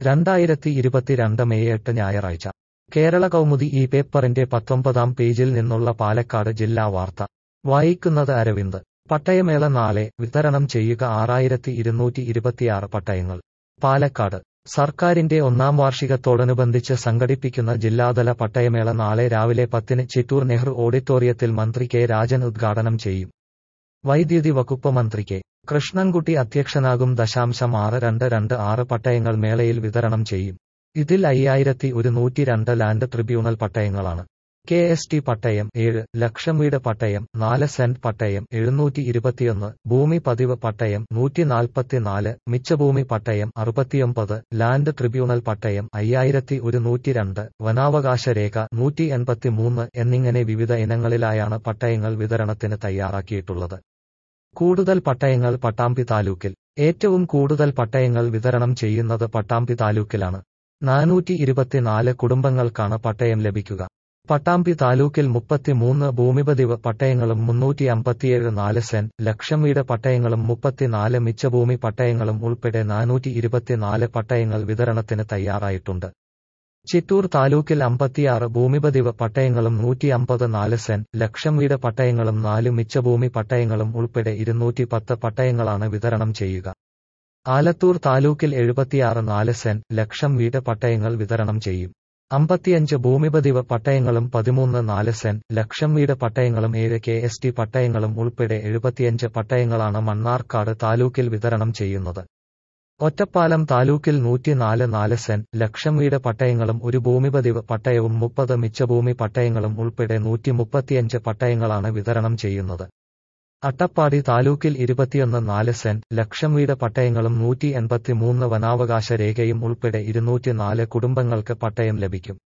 രണ്ടായിരത്തി ഇരുപത്തിരണ്ട് മെയ് എട്ട് ഞായറാഴ്ച കേരള കൗമുദി ഈ പേപ്പറിന്റെ പത്തൊമ്പതാം പേജിൽ നിന്നുള്ള പാലക്കാട് ജില്ലാ വാർത്ത വായിക്കുന്നത് അരവിന്ദ് പട്ടയമേള നാളെ വിതരണം ചെയ്യുക ആറായിരത്തി ഇരുന്നൂറ്റി ഇരുപത്തിയാറ് പട്ടയങ്ങൾ പാലക്കാട് സർക്കാരിന്റെ ഒന്നാം വാർഷികത്തോടനുബന്ധിച്ച് സംഘടിപ്പിക്കുന്ന ജില്ലാതല പട്ടയമേള നാളെ രാവിലെ പത്തിന് ചിറ്റൂർ നെഹ്റു ഓഡിറ്റോറിയത്തിൽ മന്ത്രി കെ രാജൻ ഉദ്ഘാടനം ചെയ്യും വൈദ്യുതി വകുപ്പ് മന്ത്രി കെ കൃഷ്ണൻകുട്ടി അധ്യക്ഷനാകും ദശാംശം ആറ് രണ്ട് രണ്ട് ആറ് പട്ടയങ്ങൾ മേളയിൽ വിതരണം ചെയ്യും ഇതിൽ അയ്യായിരത്തി ഒരുന്നൂറ്റി രണ്ട് ലാൻഡ് ട്രിബ്യൂണൽ പട്ടയങ്ങളാണ് കെ എസ് ടി പട്ടയം ഏഴ് ലക്ഷം വീട് പട്ടയം നാല് സെന്റ് പട്ടയം എഴുന്നൂറ്റി ഇരുപത്തിയൊന്ന് ഭൂമി പതിവ് പട്ടയം നൂറ്റി നാൽപ്പത്തിനാല് മിച്ചഭൂമി പട്ടയം അറുപത്തിയൊമ്പത് ലാൻഡ് ട്രിബ്യൂണൽ പട്ടയം അയ്യായിരത്തി ഒരുന്നൂറ്റി രണ്ട് വനാവകാശ രേഖ നൂറ്റി എൺപത്തിമൂന്ന് എന്നിങ്ങനെ വിവിധ ഇനങ്ങളിലായാണ് പട്ടയങ്ങൾ വിതരണത്തിന് തയ്യാറാക്കിയിട്ടുള്ളത് കൂടുതൽ പട്ടയങ്ങൾ പട്ടാമ്പി താലൂക്കിൽ ഏറ്റവും കൂടുതൽ പട്ടയങ്ങൾ വിതരണം ചെയ്യുന്നത് പട്ടാമ്പി താലൂക്കിലാണ് നാനൂറ്റി ഇരുപത്തിനാല് കുടുംബങ്ങൾക്കാണ് പട്ടയം ലഭിക്കുക പട്ടാമ്പി താലൂക്കിൽ മുപ്പത്തിമൂന്ന് ഭൂമിപതിവ് പട്ടയങ്ങളും മുന്നൂറ്റി അമ്പത്തിയേഴ് നാല് സെന്റ് ലക്ഷം വീട് പട്ടയങ്ങളും മുപ്പത്തിനാല് മിച്ചഭൂമി പട്ടയങ്ങളും ഉൾപ്പെടെ നാനൂറ്റി ഇരുപത്തിനാല് പട്ടയങ്ങൾ വിതരണത്തിന് തയ്യാറായിട്ടുണ്ട് ചിറ്റൂർ താലൂക്കിൽ അമ്പത്തിയാറ് ഭൂമിപതിവ് പട്ടയങ്ങളും നൂറ്റി അമ്പത് നാല് സെന്റ് ലക്ഷം വീട് പട്ടയങ്ങളും നാല് മിച്ചഭൂമി പട്ടയങ്ങളും ഉൾപ്പെടെ ഇരുന്നൂറ്റി പത്ത് പട്ടയങ്ങളാണ് വിതരണം ചെയ്യുക ആലത്തൂർ താലൂക്കിൽ എഴുപത്തിയാറ് നാല് സെന്റ് ലക്ഷം വീട് പട്ടയങ്ങൾ വിതരണം ചെയ്യും അമ്പത്തിയഞ്ച് ഭൂമിപതിവ് പട്ടയങ്ങളും പതിമൂന്ന് നാല് സെന്റ് ലക്ഷം വീട് പട്ടയങ്ങളും ഏഴ് കെ എസ് ടി പട്ടയങ്ങളും ഉൾപ്പെടെ എഴുപത്തിയഞ്ച് പട്ടയങ്ങളാണ് മണ്ണാർക്കാട് താലൂക്കിൽ വിതരണം ചെയ്യുന്നത് ഒറ്റപ്പാലം താലൂക്കിൽ നൂറ്റിനാല് നാല് സെന്റ് ലക്ഷം വീട് പട്ടയങ്ങളും ഒരു ഭൂമിപതിവ് പട്ടയവും മുപ്പത് മിച്ചഭൂമി പട്ടയങ്ങളും ഉൾപ്പെടെ നൂറ്റി മുപ്പത്തിയഞ്ച് പട്ടയങ്ങളാണ് വിതരണം ചെയ്യുന്നത് അട്ടപ്പാടി താലൂക്കിൽ ഇരുപത്തിയൊന്ന് നാല് സെന്റ് ലക്ഷം വീട് പട്ടയങ്ങളും നൂറ്റി എൺപത്തിമൂന്ന് വനാവകാശ രേഖയും ഉൾപ്പെടെ ഇരുന്നൂറ്റിനാല് കുടുംബങ്ങൾക്ക് പട്ടയം ലഭിക്കും